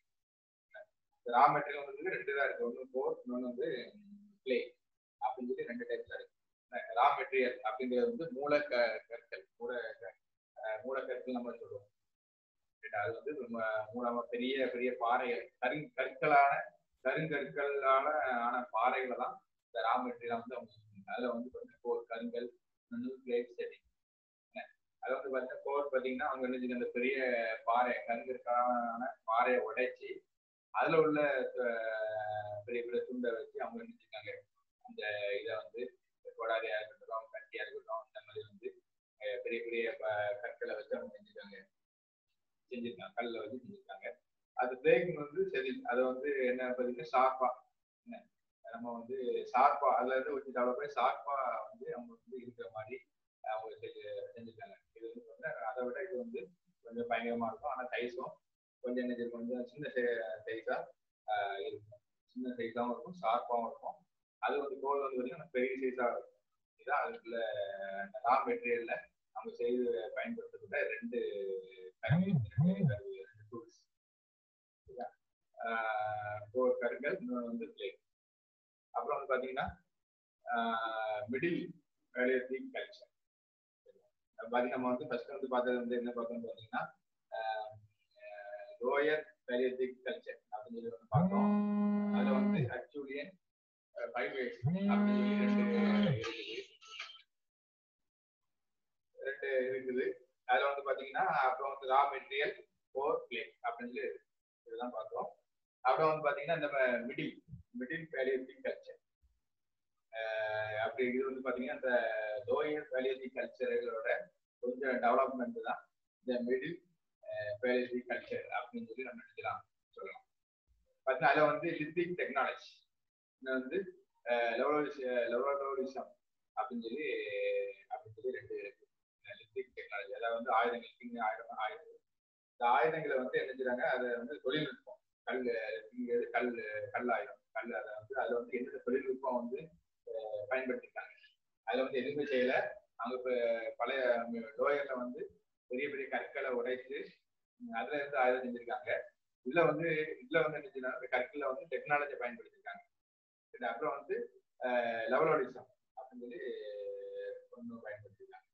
raw material வந்து ரெண்டு தான் இருக்கு ஒன்று கோர் இன்னொன்று வந்து பிளே அப்படின்னு சொல்லி ரெண்டு டைப்ல இருக்கு ரா மெட்டீரியல் அப்படிங்கிறது வந்து மூல க கற்கள் மூல க- அஹ் மூல கற்கள் நம்ம சொல்லுவோம் Right? அது வந்து ரொம்ப மூலமா பெரிய பெரிய பாறைகள் கரு கற்களான கருங்கற்களால ஆன பாறைகளை தான் இந்த ரா மெட்டீரியல் வந்து அவங்க சொல்லுவாங்க. அதுல வந்து கொஞ்சம் கோர் கருங்கல் பிளேட் செடி அது வந்து பார்த்தீங்கன்னா கோர் பார்த்தீங்கன்னா அவங்க என்ன செஞ்சாங்க, அந்த பெரிய பாறை கருங்கற்கான பாறையை உடைச்சி அதுல உள்ள அஹ், பெரிய பெரிய துண்டை வச்சு அவங்க என்ன செஞ்சாங்க அந்த இதை வந்து கொடாரியா இருக்கட்டும் கட்டியா இருக்கட்டும் இந்த மாதிரி வந்து அஹ், பெரிய பெரிய ப- கற்களை வச்சு அவங்க செஞ்சுருக்காங்க செஞ்சிருக்காங்க கல்ல வச்சு செஞ்சிருக்காங்க அது பிரேக்கிங் வந்து சரி அதை வந்து என்ன பார்த்தீங்கன்னா ஷார்ப்பா என்ன நம்ம வந்து ஷார்ப்பா அதுல இருந்து வச்சு டெவலப் பண்ணி ஷார்ப்பா வந்து அவங்க வந்து இருக்கிற மாதிரி அவங்க செஞ்சு செஞ்சிருக்காங்க இது வந்து பார்த்தீங்கன்னா அதை விட இது வந்து கொஞ்சம் பயங்கரமா இருக்கும் ஆனா சைஸும் கொஞ்சம் என்ன செய்யும், கொஞ்சம் சின்ன சைஸா இருக்கும் சின்ன சைஸாகவும் இருக்கும் ஷார்ப்பாகவும் இருக்கும் அது வந்து கோல் வந்து பார்த்தீங்கன்னா பெரிய சைஸா இருக்கும் இதுதான் அதுக்குள்ள ரா மெட்டீரியல்ல அவங்க செய்து பயன்படுத்தப்பட்ட ரெண்டு கருவி ரெண்டு கருவி ரெண்டு டூல்ஸ் கோர் கருங்கல் இன்னொன்று வந்து பிளேட் அப்புறம் வந்து பார்த்தீங்கன்னா மிடில் வேலியத்திக் கல்ச்சர் பாத்தீங்கன்னா நம்ம வந்து ஃபர்ஸ்ட் வந்து பார்த்தது வந்து என்ன பார்த்தோம்னு பார்த்தீங்கன்னா லோயர் வேலியத்திக் கல்ச்சர் அப்படின்னு சொல்லி வந்து பார்த்தோம் அதுல வந்து அக்சூலியன் ஃபைவ் வேஸ் அப்படின்னு சொல்லி ரெண்டு இருக்குது ரெண்டு இருக்குது அதுல வந்து பாத்தீங்கன்னா அப்புறம் வந்து ரா மெட்டீரியல் ஃபோர் பிளேட் அப்படின்னு சொல்லி இருக்கு. இதெல்லாம் பார்த்தோம் அப்புறம் வந்து பாத்தீங்கன்னா இந்த மிடில் மிடில் வேலியத்திக் கல்ச்சர் அப்படி இது வந்து பாத்தீங்கன்னா இந்த லோயர் வேலியத்திக் கல்ச்சரோட கொஞ்சம் டெவலப்மெண்ட் தான் இந்த மிடில் வேலியத்திக் கல்ச்சர் அப்படின்னு சொல்லி நம்ம நினைக்கலாம் சொல்லலாம் பார்த்தீங்கன்னா அதில் வந்து லித்திக் டெக்னாலஜி இன்னும் வந்து லெவலோரிசம் அப்படின்னு சொல்லி அப்படின்னு சொல்லி ரெண்டு இருக்கு லித்திக் டெக்னாலஜி அதாவது வந்து ஆயுதங்கள் கிங் ஆயுதம் ஆயுதங்கள் இந்த ஆயுதங்களை வந்து என்ன செய்றாங்க அதை வந்து தொழில்நுட்பம் கல் இங்கிறது கல் கல் ஆயுதம் கல் அதை வந்து அதில் வந்து எந்த தொழில்நுட்பம் வந்து அஹ், பயன்படுத்திருக்காங்க அதில் வந்து எதுவுமே செய்யல அவங்க இப்போ பழைய லோயர்ல வந்து பெரிய பெரிய கற்களை உடைத்து உம், அதுல இருந்து ஆயுதம் செஞ்சிருக்காங்க இதுல வந்து இதுல வந்து என்ன கற்கில வந்து டெக்னாலஜி பயன்படுத்திருக்காங்க இது அப்புறம் வந்து லெவலோடிசம் அப்படின்னு சொல்லி ஒன்று பயன்படுத்திருக்காங்க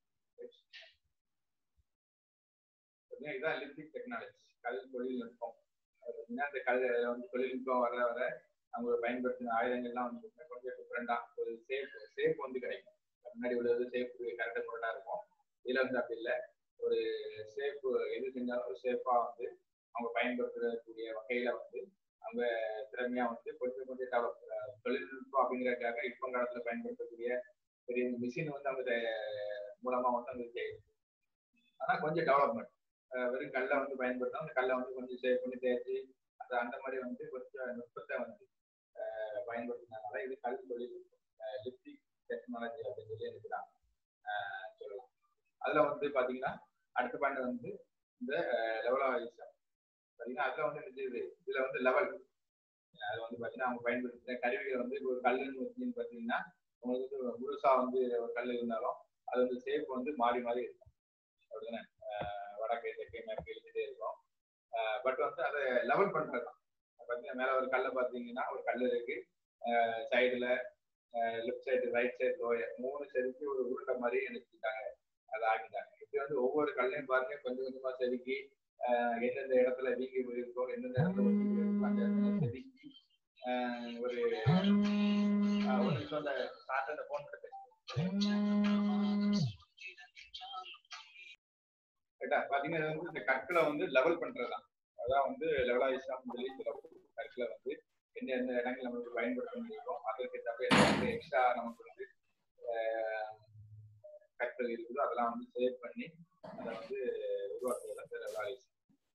பார்த்தீங்கன்னா இதுதான் லிப்டிக் டெக்னாலஜி கல் தொழில்நுட்பம் அது பார்த்தீங்கன்னா அந்த கல் வந்து தொழில்நுட்பம் வர வர அவங்க பயன்படுத்தின ஆயுதங்கள்லாம் வந்து பார்த்தீங்கன்னா கொஞ்சம் டிஃப்ரெண்டா ஒரு சேஃப் சேஃப் வந்து கிடைக்கும் முன்னாடி உள்ளது சேஃப் கரெக்டாக பொருளாக இருக்கும் இதுல வந்து அப்படி இல்லை ஒரு சேஃப் எது செஞ்சாலும் ஒரு சேஃபா வந்து அவங்க பயன்படுத்தக்கூடிய வகையில வந்து அவங்க திறமையா வந்து கொஞ்சம் கொஞ்சம் டெவலப் தொழில்நுட்பம் அப்படிங்கிறதுக்காக இப்போ காலத்துல பயன்படுத்தக்கூடிய பெரிய மிஷின் வந்து அவங்க தே- மூலமா வந்து அவங்க செய்யுது ஆனா கொஞ்சம் டெவலப்மெண்ட் வெறும் கல்லை வந்து பயன்படுத்தா அந்த கல்லை வந்து கொஞ்சம் சேவ் பண்ணி தேய்ச்சி அது அந்த மாதிரி வந்து கொஞ்சம் நுட்பத்தை வந்து அஹ், பயன்படுத்தினால இது கல் தொழில் லிப்டிக் டெக்னாலஜி அப்படின்னு சொல்லி இருக்கிறாங்க சொல்லலாம் அதுல வந்து பாத்தீங்கன்னா அடுத்த பாயிண்ட் வந்து இந்த லெவலாயிசம் பாத்தீங்கன்னா அதுல வந்து என்ன செய்யுது இதுல வந்து லெவல் அது வந்து பாத்தீங்கன்னா அவங்க பயன்படுத்துற கருவிகள் வந்து இப்போ ஒரு கல்லுன்னு வச்சுன்னு பாத்தீங்கன்னா உங்களுக்கு வந்து முழுசா வந்து ஒரு கல் இருந்தாலும் அது வந்து ஷேப் வந்து மாறி மாறி இருக்கும் அப்படிதானே அஹ் வடக்கு தெற்கு மேற்கு இழுத்துட்டே இருக்கும் பட் வந்து அதை லெவல் பண்றது தான் பார்த்தீங்கன்னா மேல ஒரு கல்லை பார்த்தீங்கன்னா ஒரு கல் இருக்கு சைடுல left side right side lower மூணு செதுக்கி ஒரு உருண்டை மாதிரி நினைச்சிட்டாங்க அதை ஆக்கிட்டாங்க இப்படி வந்து ஒவ்வொரு கல்லையும் பாருங்க கொஞ்சம் கொஞ்சமா செதுக்கி அஹ் எந்தெந்த இடத்துல வீங்கி போயிருக்கோ எந்தெந்த இடத்துல ஒட்டி போயிருக்கோ அந்த இடத்துல செதுக்கி அஹ் ஒரு அஹ் ஒரு நிமிஷம் அந்த சாட்டை அந்த போன் ரைட்டா பாத்தீங்கன்னா இது வந்து இந்த கற்களை வந்து லெவல் பண்றதுதான் அதான் வந்து லெவலாயிசம் சொல்லி சொல்லப்படும் கற்களை வந்து எந்த எந்த இடங்கள் நமக்கு பயன்படுத்த முடியுமோ அதற்கு தவிர எக்ஸ்ட்ரா நமக்கு வந்து அஹ், கற்கள் இருக்குதோ அதெல்லாம் வந்து சேவ் பண்ணி அதை வந்து உருவாக்குறது அந்த லெவலாயிசம்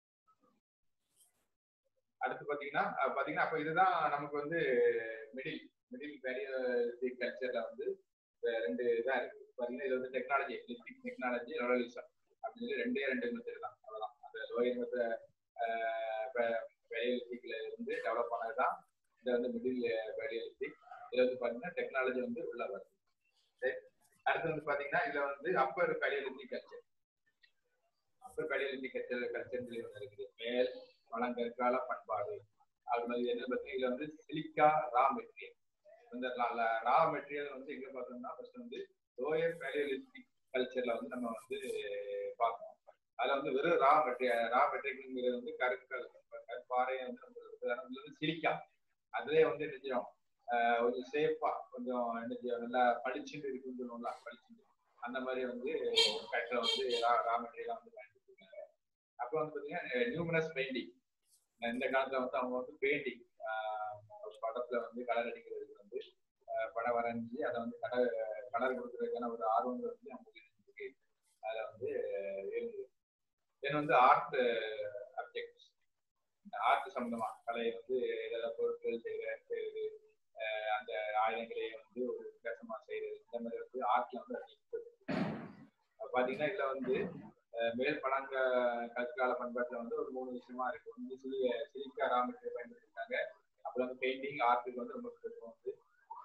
அடுத்து பாத்தீங்கன்னா அஹ், பாத்தீங்கன்னா அப்ப இதுதான் நமக்கு வந்து மிடில் மிடில் பேரியர் கல்ச்சர்ல வந்து அஹ், ரெண்டு இதா இருக்கு பாத்தீங்கன்னா இது வந்து டெக்னாலஜி லிப்டிக் டெக்னாலஜி லெவலிசம் அப்படின்னு சொல்லி ரெண்டே ரெண்டு மெத்தட் தான் அவ்வளவுதான் அந்த லோயர் மெத்தட் பேரியலிஸ்டிக்ல இருந்து டெவலப் பண்ணது தான் இது வந்து மிடில் பேரியலிஸ்டிக் இதுல வந்து பாத்தீங்கன்னா டெக்னாலஜி வந்து உள்ள வருது சரி. அடுத்து வந்து பாத்தீங்கன்னா இதுல வந்து upper Palaeolithic culture upper Palaeolithic culture culture சொல்லி ஒன்று இருக்குது மேல் பழங்கற்கால பண்பாடு அது மாதிரி என்ன பார்த்தீங்கன்னா இதுல வந்து சிலிக்கா ரா மெட்டீரியல் இந்த ரா மெட்டீரியல் வந்து எங்க பார்த்தோம்னா ஃபர்ஸ்ட் வந்து லோயர் பேலியோலித்திக் கல்ச்சர்ல வந்து நம்ம வந்து பார்க்கணும் அதுல வந்து வெறும் ரா மெட்டீரியல் ரா மெட்டீரியல்ங்கிறது வந்து கருக்கல் கற்பாறை வந்து நம்ம இருக்கு. ஆனா இதுல வந்து சிலிக்கா அதுலயே வந்து என்ன செய்யும் ஆஹ் கொஞ்சம் சேஃபா கொஞ்சம் என்ன செய்யும் நல்லா பளிச்சுன்னு இருக்குன்னு சொல்லுவோம்ல பளிச்சுன்னு அந்த மாதிரி வந்து கட்டை வந்து ரா ரா மெட்டீரியலா வந்து பயன்படுத்திருக்காங்க அப்புறம் வந்து பாத்தீங்கன்னா நியூமரஸ் பெயிண்டிங் இந்த காலத்துல வந்து அவங்க வந்து பெயிண்டிங் படத்துல வந்து கலர் அடிக்கிறதுக்கு வந்து ஆஹ் படம் வரைஞ்சி அதை வந்து கலர் கலர் கொடுக்கறதுக்கான ஒரு ஆர்வம் வந்து அவங்களுக்கு இருக்கு அதுல வந்து இருந்தது தென் வந்து ஆர்ட் அப்ஜெக்ட்ஸ் ஆர்ட் சம்பந்தமா கலை வந்து ஏதாவது பொருட்கள் செய்யற செய்யறது ஆஹ் அந்த ஆயுதங்களையே வந்து ஒரு வித்தியாசமா செய்யறது இந்த மாதிரி வந்து ஆர்ட்ல வந்து அதிகம் இருக்கு. அப்ப பாத்தீங்கன்னா இதுல வந்து அஹ் மேல் பழங்க கற்கால பண்பாட்டுல வந்து ஒரு மூணு விஷயமா இருக்கு வந்து சிலி சிலிக்கா ராமத்தை பயன்படுத்திருக்காங்க அப்புறம் வந்து பெயிண்டிங் ஆர்ட்டுக்கு வந்து ரொம்ப முக்கியத்துவம் வந்து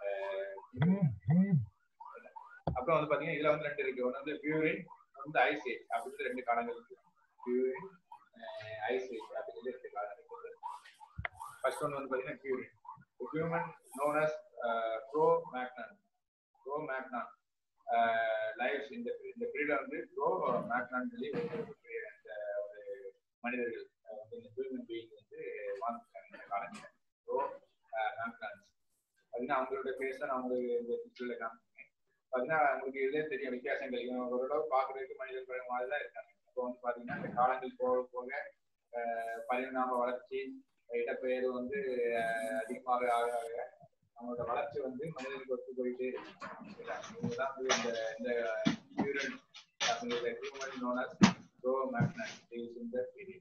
அஹ், அப்புறம் வந்து பாத்தீங்கன்னா இதுல வந்து ரெண்டு இருக்கு ஒன்று வந்து பியூரின் வந்து ஐசேஜ் அப்படின்னு ரெண்டு காலங்கள் இருக்கு பியூரின் ஐசேஜ் அப்படின்னு ரெண்டு காலம் இருக்குது ஃபர்ஸ்ட் ஒன்று வந்து பாத்தீங்கன்னா பியூரின் human known as Cro Magnon Cro Magnon lives இந்த இந்த பீரியட் வந்து ப்ரோ மேக்னான் சொல்லி ஒரு ஒரு அந்த ஒரு மனிதர்கள் அஹ் வந்து இந்த ஹியூமன் பீயிங் வந்து வாழ்ந்துருக்காங்க இந்த காலத்தில் ப்ரோ மேக்னான்ஸ் அப்படின்னா அவங்களோட பேச நான் உங்களுக்கு இந்த பிக்சர்ல காமிச்சிருக்கேன் பார்த்தீங்கன்னா உங்களுக்கு இதுலேயே தெரியும் வித்தியாசங்கள் இவங்க ஓரளவு பார்க்கறதுக்கு மனிதர்கள் மாதிரி தான் இருக்காங்க இப்போ வந்து பார்த்தீங்கன்னா இந்த காலங்கள் போக போக அஹ் பரிணாம வளர்ச்சி இடப்பெயர்வு வந்து அஹ் அதிகமாக ஆக ஆக அவங்களோட வளர்ச்சி வந்து மனிதனுக்கு ஒத்து போயிட்டே இருக்கு இதுதான் வந்து இந்த இந்த பியூரன் அப்படிங்கிற human known as Cro Magnon இந்த பீரியட்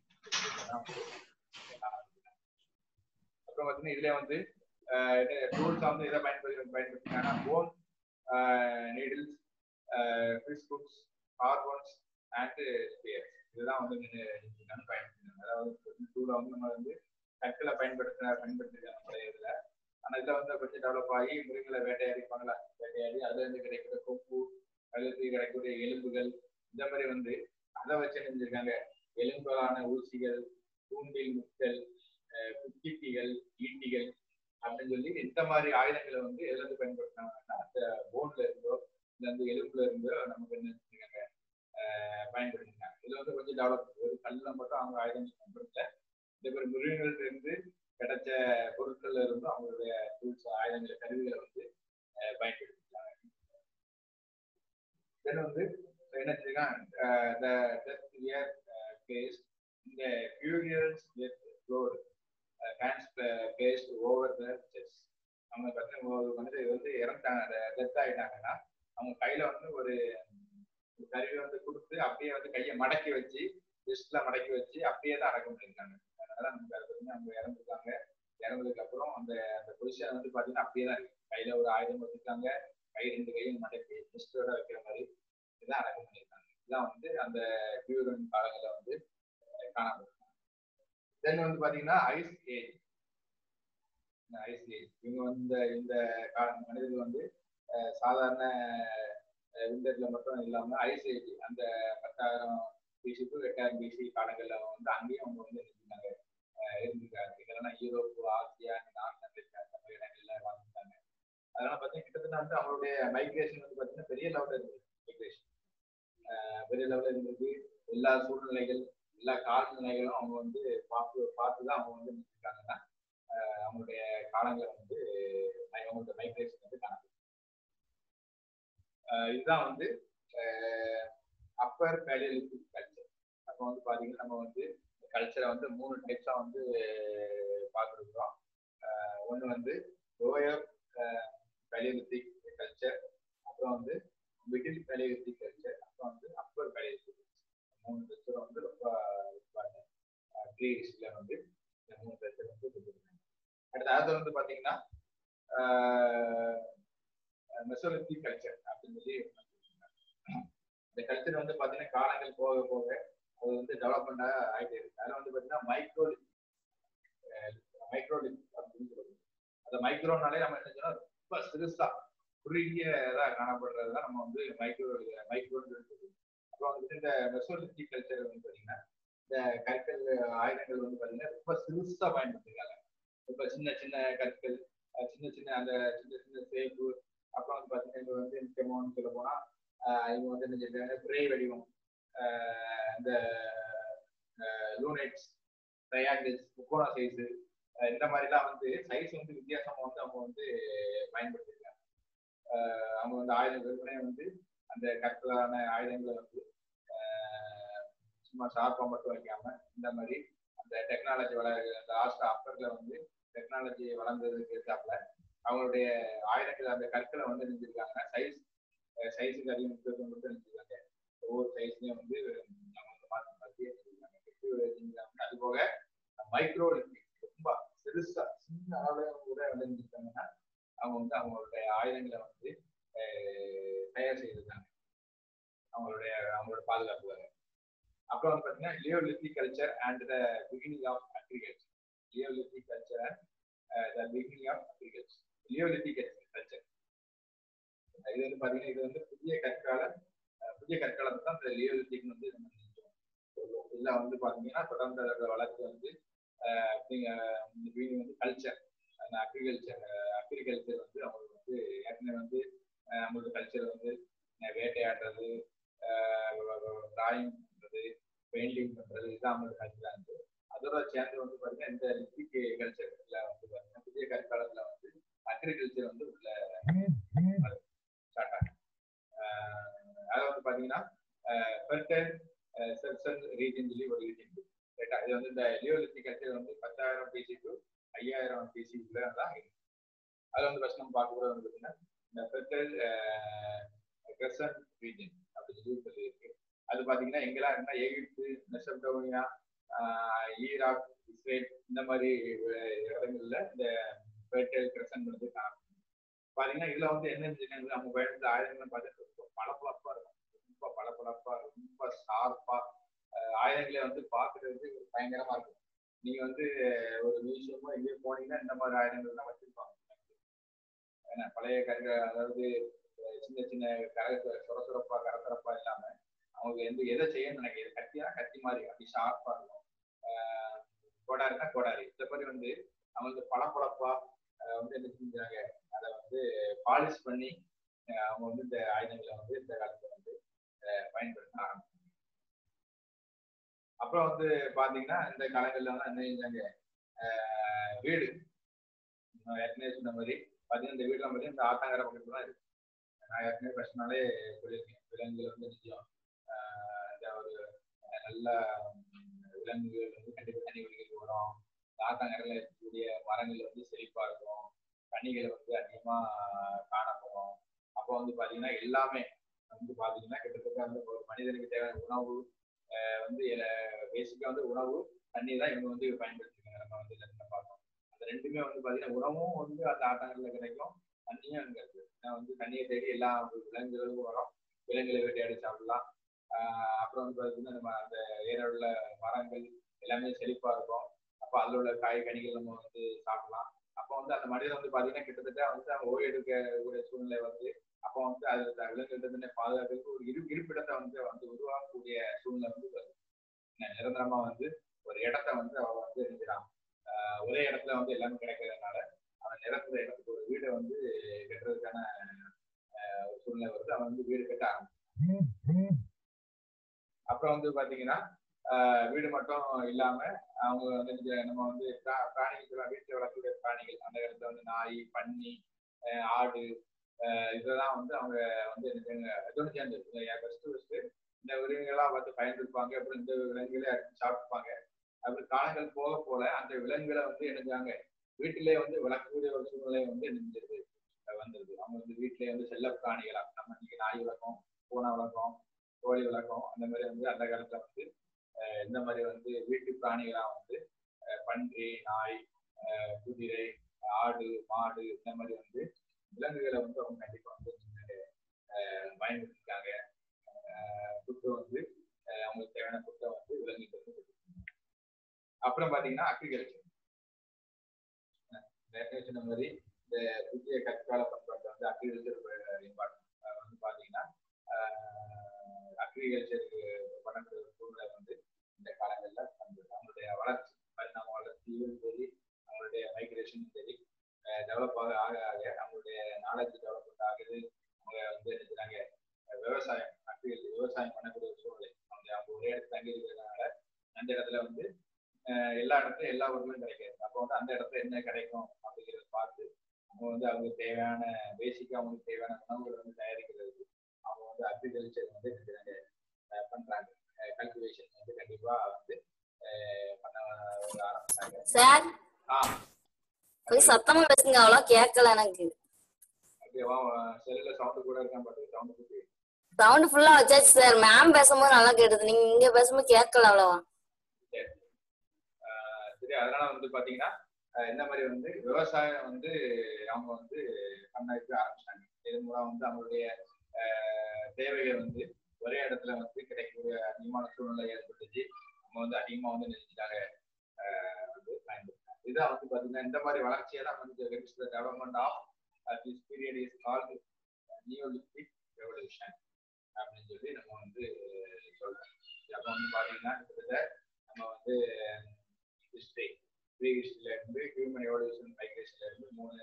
அப்புறம் பார்த்தீங்கன்னா இதுல வந்து டூல்ஸ் வந்து எதை பயன்படுத்தி பயன்படுத்தினாங்கன்னா bone needles fish hooks harpoons and spears இதுதான் வந்து நின்று பயன்படுத்தினாங்க அதாவது டூலை வந்து நம்ம வந்து கற்களை பயன்படுத்த பயன்படுத்திருக்காங்க பழைய இதுல ஆனா இதுல வந்து கொஞ்சம் டெவலப் ஆகி மிருகங்களை வேட்டையாடிப்பாங்களா வேட்டையாடி அதுல இருந்து கிடைக்கிற கொம்பு அதுல இருந்து கிடைக்கக்கூடிய எலும்புகள் இந்த மாதிரி வந்து அதை வச்சு நினைஞ்சிருக்காங்க எலும்புகளான ஊசிகள் தூண்டில் முட்டல் அஹ், குத்திட்டிகள் ஈட்டிகள் அப்படின்னு சொல்லி இந்த மாதிரி ஆயுதங்களை வந்து எதுல இருந்து பயன்படுத்தினாங்கன்னா அந்த போன்ல இருந்தோ இல்ல அந்த எலும்புல இருந்தோ நமக்கு என்ன செஞ்சுருக்காங்க அஹ், பயன்படுத்தினாங்க இதுல வந்து கொஞ்சம் டெவலப் ஒரு கல்ல மட்டும் அவங்க ஆயுதங்கள் பயன்படுத்தல இந்த மாதிரி மிருகங்கள்ட்ட இருந்து கிடைச்ச பொருட்கள்ல இருந்தும் அவங்களுடைய டூல்ஸ் ஆயுதங்களை கருவிகளை வந்து அஹ், பயன்படுத்திருக்காங்க தென் வந்து என்ன செஞ்சிருக்காங்க the death year placed in the furious death floor uh, hands pla- placed over the chest அவங்க பார்த்தீங்கன்னா ஒரு வந்து வந்து இறந்துட்டாங்க டெத் ஆயிட்டாங்கன்னா அவங்க கையில வந்து ஒரு ஒரு கருவி வந்து கொடுத்து அப்படியே வந்து கையை மடக்கி வச்சு லிஸ்ட்ல மடக்கி வச்சு அப்படியே தான் அடக்கம் பண்ணிருக்காங்க அதனால நமக்கு அது வந்து அவங்க இறந்துருக்காங்க இறந்ததுக்கு அப்புறம் அந்த அந்த பொசிஷன் வந்து பாத்தீங்கன்னா அப்படியே தான் இருக்கு கையில ஒரு ஆயுதம் வச்சிருக்காங்க கை ரெண்டு கையும் மடக்கி லிஸ்டோட வைக்கிற மாதிரி இதான் அடக்கம் பண்ணியிருக்காங்க இதெல்லாம் வந்து அந்த பியூரன் காலங்களில் வந்து அஹ், காணப்படுறாங்க தென் வந்து பாத்தீங்கன்னா ஐஸ் ஏஜ் ஐஸ் ஏஜ் இவங்க வந்து இந்த இந்த கால மனிதர்கள் வந்து அஹ், சாதாரண விண்டர்ல மட்டும் இல்லாம ஐஸ் ஏஜ் அந்த பத்தாயிரம் பிசி டு எட்டாயிரம் பிசி காலங்களில் வந்து அங்கேயும் அவங்க வந்து இருந்தாங்க இருந்திருக்காங்க இல்லைன்னா யூரோப் ஆசியா நார்த் அமெரிக்கா அந்த மாதிரி இடங்கள்ல வாழ்ந்துட்டாங்க அதனால பார்த்தீங்கன்னா கிட்டத்தட்ட வந்து அவங்களுடைய மைக்ரேஷன் வந்து பார்த்தீங்கன்னா பெரிய லெவலில் இருந்தது மைக்ரேஷன் பெரிய லெவலில் இருந்தது எல்லா சூழ்நிலைகள் எல்லா காலநிலைகளும் அவங்க வந்து பார்த்து பார்த்து தான் அவங்க வந்து இருக்காங்கன்னா அவங்களுடைய காலங்களை வந்து அவங்களோட மைக்ரேஷன் வந்து காணப்படுது ஆஹ் இதுதான் வந்து அப்பர் பேலியலித்திக் கல்ச்சர் அப்போ வந்து பார்த்தீங்கன்னா நம்ம வந்து கல்ச்சரை வந்து மூணு டைப்ஸாக வந்து பார்த்துருக்குறோம் ஒன்று வந்து லோயர் பேலியலித்திக் கல்ச்சர் அப்புறம் வந்து மிடில் பேலியலித்திக் கல்ச்சர் அப்புறம் வந்து அப்பர் பேலியலித்திக் மூணு கல்ச்சரை வந்து ரொம்ப ப்ரீ ஹிஸ்டில் வந்து இந்த மூணு கல்ச்சர் வந்து கொடுத்துருக்காங்க அடுத்து அடுத்து வந்து பார்த்தீங்கன்னா மெசோலித்திக் கல்ச்சர் அப்படின்னு சொல்லி இந்த கல்ச்சர் வந்து பார்த்தீங்கன்னா காலங்கள் போக போக அது வந்து டெவலப்மெண்ட் ஆகிட்டே இருக்கு அதில் வந்து பார்த்தீங்கன்னா மைக்ரோலித் மைக்ரோலித் அப்படின்னு சொல்லுவாங்க அந்த மைக்ரோனாலே நம்ம என்ன சொன்னா ரொம்ப சிறுசா குறுகியதா காணப்படுறது தான் நம்ம வந்து மைக்ரோ மைக்ரோ அப்புறம் வந்து இந்த மெசோலித்திக் கல்ச்சர் வந்து பார்த்தீங்கன்னா இந்த கற்கள் ஆயுதங்கள் வந்து பார்த்தீங்கன்னா ரொம்ப சிறுசா பயன்படுத்திருக்காங்க ரொம்ப சின்ன சின்ன கற்கள் சின்ன சின்ன அந்த சின்ன சின்ன சேப்பு அப்புறம் வந்து பார்த்தீங்கன்னா இங்க வந்து முக்கியமானு சொல்ல போனா இவங்க வந்து என்ன செஞ்சாங்க பிறை வடிவம் இந்த லூனெட்ஸ் ட்ரையாங்கிள்ஸ் முக்கோண சைஸு இந்த மாதிரிலாம் வந்து சைஸ் வந்து வித்தியாசமா வந்து அவங்க வந்து பயன்படுத்திருக்காங்க அவங்க வந்து ஆயுதம் விற்பனை வந்து அந்த கற்களான ஆயுதங்களை வந்து சும்மா ஷார்ப்பாக மட்டும் வைக்காம இந்த மாதிரி அந்த டெக்னாலஜி வள லாஸ்ட் அப்பர்ல வந்து டெக்னாலஜி வளர்ந்ததுக்கு ஏற்றாப்புல அவங்களுடைய ஆயுதங்கள் அந்த கற்களை வந்து செஞ்சிருக்காங்க சைஸ் சைஸுக்கு அதிக முக்கியத்துவம் கொடுத்து செஞ்சிருக்காங்க ஒவ்வொரு சைஸ்லயும் வந்து அவங்க வந்து மாற்றி மாற்றி செஞ்சிருக்காங்க அது போக மைக்ரோ ரொம்ப சிறுசா சின்ன அளவுல கூட வந்து செஞ்சிருக்காங்கன்னா அவங்க வந்து அவங்களுடைய ஆயுதங்களை வந்து தயார் செய்திருக்காங்க அவங்களுடைய அவங்களோட பாதுகாப்புக்காக அப்புறம் வந்து பார்த்தீங்கன்னா Neolithic culture and the beginning of agriculture Neolithic culture and the beginning of agriculture Neolithic culture இது வந்து பார்த்தீங்கன்னா இது வந்து புதிய கற்கால புதிய கற்காலத்தை தான் இந்த லியோலித்திக் வந்து நம்ம செஞ்சோம் இதெல்லாம் வந்து பார்த்தீங்கன்னா தொடர்ந்து அதோட வளர்ச்சி வந்து வந்து கல்ச்சர் அந்த அக்ரிகல்ச்சர் அக்ரிகல்ச்சர் வந்து அவங்களுக்கு வந்து ஏற்கனவே வந்து நம்மளோட கல்ச்சர் வந்து வேட்டையாடுறது டிராயிங் பண்றது பெயிண்டிங் பண்றது இதுதான் அவங்களோட கல்ச்சரா இருந்தது அதோட சேர்ந்து வந்து பாத்தீங்கன்னா இந்த லித்திக் கல்ச்சர்ல வந்து பாத்தீங்கன்னா புதிய கற்காலத்துல வந்து அக்ரிகல்ச்சர் வந்து உள்ள ஸ்டார்ட் ஆகும் அதை வந்து பாத்தீங்கன்னா ஃபெர்டைல் செர்சல் ரீஜன் சொல்லி ஒரு ரீஜன் ரைட்டா இது வந்து இந்த லியோலித்திக் கல்ச்சர் வந்து பத்தாயிரம் பிசி டு ஐயாயிரம் பிசி உள்ள தான் இருக்கு அதுல வந்து ஃபர்ஸ்ட் நம்ம பார்க்க கூட வந்து பாத்தீங்கன்னா இந்த ஃபெர்டைல் கிரசன் ரீஜன் அப்படின்னு சொல்லி சொல்லியிருக்கு அது பாத்தீங்கன்னா எங்கெல்லாம் இருந்தா எகிப்து மெசப்டோனியா ஈராக் இஸ்ரேல் இந்த மாதிரி இடங்கள்ல இந்த ஃபெர்டைல் கிரசன் வந்து காணும் பாத்தீங்கன்னா இதுல வந்து என்ன செஞ்சுருக்காங்க நம்ம பயணத்துல ஆயுதங்கள் பார்த்துட்டு ரொம்ப பளபளப்பா இருக்கும் ரொம்ப பளபளப்பா ரொம்ப ஷார்ப்பா ஆயுதங்களை வந்து பாக்குறது பயங்கரமா இருக்கும் நீங்க வந்து ஒரு மியூசியமோ எங்கேயோ போனீங்கன்னா இந்த மாதிரி ஆயுதங்கள் தான் வச்சிருப்பாங்க ஏன்னா பழைய கருக அதாவது சின்ன சின்ன கர சுரசுரப்பா கரசரப்பா இல்லாம அவங்க எந்த எதை செய்யணும்னு நினைக்கிறது கத்தியா கத்தி மாதிரி அப்படி ஷார்ப்பா இருக்கும் கோடாரினா கோடாரி இந்த மாதிரி வந்து அவங்களுக்கு பளபளப்பா அஹ் வந்து என்ன செஞ்சாங்க அதை வந்து பாலிஷ் பண்ணி அஹ் அவங்க வந்து இந்த ஆயுதங்களை வந்து இந்த காலத்துல வந்து அஹ் பயன்படுத்த ஆரம்பிச்சாங்க அப்புறம் வந்து பாத்தீங்கன்னா இந்த காலங்கள்ல வந்து என்ன செஞ்சாங்க அஹ் வீடு நான் ஏற்கனவே சொன்ன மாதிரி பாத்தீங்கன்னா இந்த வீடுலாம் பார்த்தீங்கன்னா இந்த ஆத்தாங்கரை பக்கத்துல தான் இருக்கு நான் ஏற்கனவே ஃபர்ஸ்ட் நாளே சொல்லியிருக்கேன் விலங்குகள் வந்து நிச்சயம் ஆஹ் இந்த ஒரு அஹ் நல்ல உம், விலங்குகள் வந்து கண்டிப்பா தனி வழிகளுக்கு வரும் இந்த ஆத்தாங்கரையில இருக்கக்கூடிய மரங்கள் வந்து செழிப்பா இருக்கும் கனிகள் வந்து அதிகமா காணப்படும் அப்போ வந்து பாத்தீங்கன்னா எல்லாமே வந்து பாத்தீங்கன்னா கிட்டத்தட்ட வந்து ஒரு மனிதனுக்கு தேவையான உணவு ஆஹ் வந்து பேசிக்கா வந்து உணவு தண்ணி தான் இவங்க வந்து பயன்படுத்திருக்காங்க நம்ம வந்து இதுல பார்த்தோம் அந்த ரெண்டுமே வந்து பாத்தீங்கன்னா உணவும் வந்து அந்த ஆட்டங்கள்ல கிடைக்கும் தண்ணியும் அங்க இருக்கு ஏன்னா வந்து தண்ணியை தேடி எல்லா விலங்குகளுக்கும் வரும் விலங்குகளை வேட்டையாடி சாப்பிடலாம் ஆஹ் அப்புறம் வந்து பாத்தீங்கன்னா நம்ம அந்த ஏரியாவில் உள்ள மரங்கள் எல்லாமே செழிப்பா இருக்கும் அப்போ அதில் உள்ள காய் கனிகள் நம்ம வந்து சாப்பிடலாம் அப்போ வந்து அந்த மனிதன் வந்து பாத்தீங்கன்னா கிட்டத்தட்ட வந்து அவன் ஓய்வு எடுக்கக்கூடிய சூழ்நிலை வந்து அப்போ வந்து அது விலங்குகிட்ட பாதுகாக்கிறதுக்கு ஒரு இரு இருப்பிடத்தை வந்து வந்து உருவாக்கக்கூடிய சூழ்நிலை வந்து வருது. என்ன, நிரந்தரமா வந்து ஒரு இடத்த வந்து அவன் வந்து இருக்கிறான் ஒரே இடத்துல வந்து எல்லாமே கிடைக்கிறதுனால அவன் நிரந்தர இடத்துக்கு ஒரு வீடை வந்து கட்டுறதுக்கான ஆஹ், ஒரு சூழ்நிலை வருது அவன் வந்து வீடு கட்ட ஆரம்பிச்சான் அப்புறம் வந்து பாத்தீங்கன்னா ஆஹ், வீடு மட்டும் இல்லாம அவங்க வந்து இந்த நம்ம வந்து பிரா- பிராணிகள் வீட்டில் வளர்க்கக்கூடிய பிராணிகள் அந்த இடத்துல வந்து நாய் பன்னி ஆஹ், ஆடு ஆஹ், இதெல்லாம் வந்து அவங்க வந்து இதோட சேர்ந்து ஃபர்ஸ்ட் ஃபர்ஸ்ட் இந்த விலங்குகள்லாம் வந்து பயந்துருப்பாங்க அப்புறம் இந்த விலங்குகளை அடிச்சு சாப்பிட்டுப்பாங்க அப்படி காலங்கள் போக போல அந்த விலங்குகளை வந்து என்னஞ்சாங்க வீட்டிலே வந்து வளர்க்கக்கூடிய ஒரு சூழ்நிலை வந்து நினைஞ்சிருது வந்துருது அவங்க வந்து வீட்டிலே வந்து செல்ல பிராணிகளா நம்ம இன்னைக்கு நாய் வளர்க்கோம் பூனை வளர்க்கோம் கோழி வளர்க்கோம் அந்த மாதிரி வந்து அந்த காலத்துல வந்து அஹ், இந்த மாதிரி வந்து வீட்டு பிராணிகளா வந்து அஹ், பன்றி நாய் அஹ், குதிரை ஆடு மாடு இந்த மாதிரி வந்து விலங்குகளை வந்து அவங்க கண்டிப்பா வந்து அஹ், பயன்படுத்திருக்காங்க புட்டை வந்து அஹ், அவங்களுக்கு தேவையான புட்டை வந்து விலங்குகளுக்கு வந்து கொடுத்திருக்காங்க. அப்புறம் பாத்தீங்கன்னா அக்ரிகல்ச்சர் ஏற்கனவே சொன்ன மாதிரி இந்த புதிய கற்கால பண்பாட்டு வந்து அக்ரிகல்ச்சர் இம்பார்ட்டன் வந்து பாத்தீங்கன்னா அக்ரிகல்ச்சருக்கு பண்ணக்கூடிய ஒரு சூழ்நிலை வந்து இந்த காலங்கள்ல வந்தது அவங்களுடைய வளர்ச்சி பரிணாம வளர்ச்சியும் சரி அவங்களுடைய மைக்ரேஷனும் சரி டெவலப் ஆக ஆக ஆக அவங்களுடைய நாலேஜ் டெவலப்மெண்ட் ஆகுது அவங்க வந்து என்ன செய்றாங்க அஹ் விவசாயம் அக்ரிகல்ச்சர் விவசாயம் பண்ணக்கூடிய ஒரு சூழ்நிலை அவங்க அவங்க ஒரே இடத்துல தங்கி இருக்கிறதுனால அந்த இடத்துல வந்து அஹ் எல்லா இடத்துலயும் எல்லா பொருளும் கிடைக்காது அப்போ வந்து அந்த இடத்துல என்ன கிடைக்கும் அப்படிங்கிறத பார்த்து அவங்க வந்து அவங்களுக்கு தேவையான பேசிக்கா அவங்களுக்கு தேவையான உணவுகளை வந்து தயாரிக்கிறதுக்கு அவங்க வந்து அக்ரிகல்ச்சர் வந்து என்ன செய்றாங்க? அஹ் பண்றாங்க கல்டிவேஷன் வந்து கண்டிப்பா வந்து அஹ் பண்ண ஒரு ஆரம்பிச்சாங்க சார் ஆ கொஞ்சம் சத்தமா பேசுங்க அவ்வளோ கேட்கல எனக்கு ஓகேவா செல்லுல சவுண்ட் கூட இருக்கான் பாத்து சவுண்ட் கூட்டி சவுண்ட் ஃபுல்லா வச்சாச்சு சார் மேம் பேசும்போது நல்லா கேட்டது நீங்க இங்க பேசும்போது கேட்கல அவ்வளவா சரி ஆஹ் சரி அதனால வந்து பாத்தீங்கன்னா ஆஹ் இந்த மாதிரி வந்து விவசாயம் வந்து அவங்க வந்து பண்ண வைக்க ஆரம்பிச்சாங்க இதன் மூலம் வந்து அவங்களுடைய ஆஹ் தேவைகள் வந்து ஒரே இடத்துல வந்து கிடைக்கக்கூடிய அதிகமான சூழ்நிலை ஏற்பட்டுச்சு நம்ம வந்து அதிகமா வந்து நினைச்சிட்டாங்க வந்து பயன்படுத்தாங்க இதான் வந்து பாத்தீங்கன்னா இந்த மாதிரி வளர்ச்சியை தான் வந்து development of this period is called Neolithic revolution அப்படின்னு சொல்லி நம்ம வந்து சொல்றோம் அப்போ வந்து பாத்தீங்கன்னா கிட்டத்தட்ட நம்ம வந்து ஹிஸ்டரி ப்ரீ ஹிஸ்டரியில இருந்து ஹியூமன் எவல்யூஷன் மைக்ரேஷன்ல இருந்து மூணு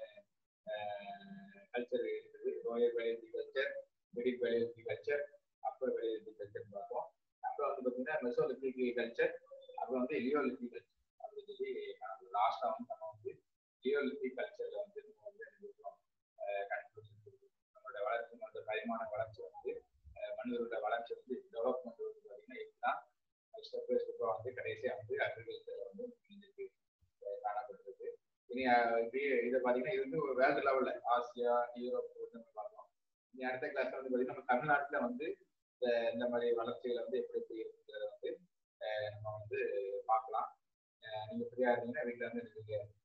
கல்ச்சர் இருக்குது lower Palaeolithic culture middle Palaeolithic culture upper Palaeolithic culture பார்ப்போம் அப்புறம் வந்து பார்த்தீங்கன்னா மெசோலித்திக் கல்ச்சர் அப்புறம் வந்து லியோலித்திக் கல்ச்சர் அப்படின்னு சொல்லி லாஸ்டா வந்து நம்ம வந்து லியோலித்திக் கல்ச்சர்ல வந்து நம்ம வந்து எழுதிருக்கோம் கண்டுபிடிச்சிருக்கு நம்மளோட வளர்ச்சி நம்மளோட பரிமாண வளர்ச்சி வந்து அஹ் மனிதரோட வளர்ச்சி வந்து டெவலப்மெண்ட் வந்து பார்த்தீங்கன்னா இதுதான் ஸ்டெப் பை ஸ்டெப்பாக வந்து கடைசியாக வந்து அக்ரிகல்ச்சர் வந்து முடிஞ்சிருக்கு அஹ் காணப்பட்டிருக்கு இனி அஹ் இப்படி இதை பார்த்தீங்கன்னா இது வந்து வேர்ல்டு லெவலில் ஆசியா யூரோப் வந்து நம்ம பார்த்தோம் இனி அடுத்த கிளாஸ்ல வந்து பார்த்தீங்கன்னா நம்ம தமிழ்நாட்டில் வந்து இந்த இந்த மாதிரி வளர்ச்சிகள் வந்து எப்படி எப்படி இருக்குங்கிறத வந்து அஹ் நம்ம வந்து பார்க்கலாம் அஹ் நீங்க ஃப்ரீயா இருந்தீங்கன்னா வீட்டில் வந்து நீங்க